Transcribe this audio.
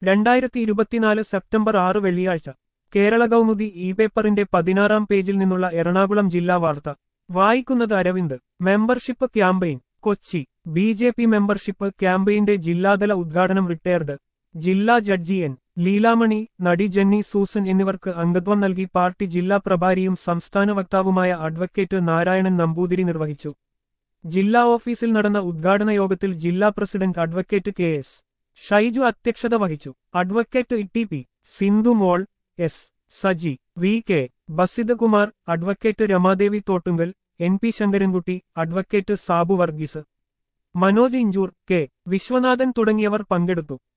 രണ്ടായിരത്തി ഇരുപത്തിനാല് സെപ്റ്റംബർ ആറ് വെള്ളിയാഴ്ച കേരള കൗമുദി ഇ പേപ്പറിന്റെ പതിനാറാം പേജിൽ നിന്നുള്ള എറണാകുളം ജില്ലാ വാർത്ത വായിക്കുന്നത് Aravind membership campaign Kochi B J P membership ക്യാമ്പയിന്റെ ജില്ലാതല ഉദ്ഘാടനം റിട്ടയർഡ് ജില്ലാ ജഡ്ജി എൻ ലീലാമണി നടി ജെന്നി സൂസൻ എന്നിവർക്ക് അംഗത്വം നൽകി പാർട്ടി ജില്ലാ പ്രഭാരിയും സംസ്ഥാന വക്താവുമായ അഡ്വക്കേറ്റ് നാരായണൻ നമ്പൂതിരി നിർവഹിച്ചു ജില്ലാ ഓഫീസിൽ നടന്ന ഉദ്ഘാടന യോഗത്തിൽ ജില്ലാ president advocate K S Shaiju അധ്യക്ഷത വഹിച്ചു advocate E T P Sindhumol S Saji V K Basid Kumar advocate Ramadevi Thottungal N P Sankarankutty advocate Sabu Varghese Manoj Inchoor K Viswanathan തുടങ്ങിയവർ പങ്കെടുത്തു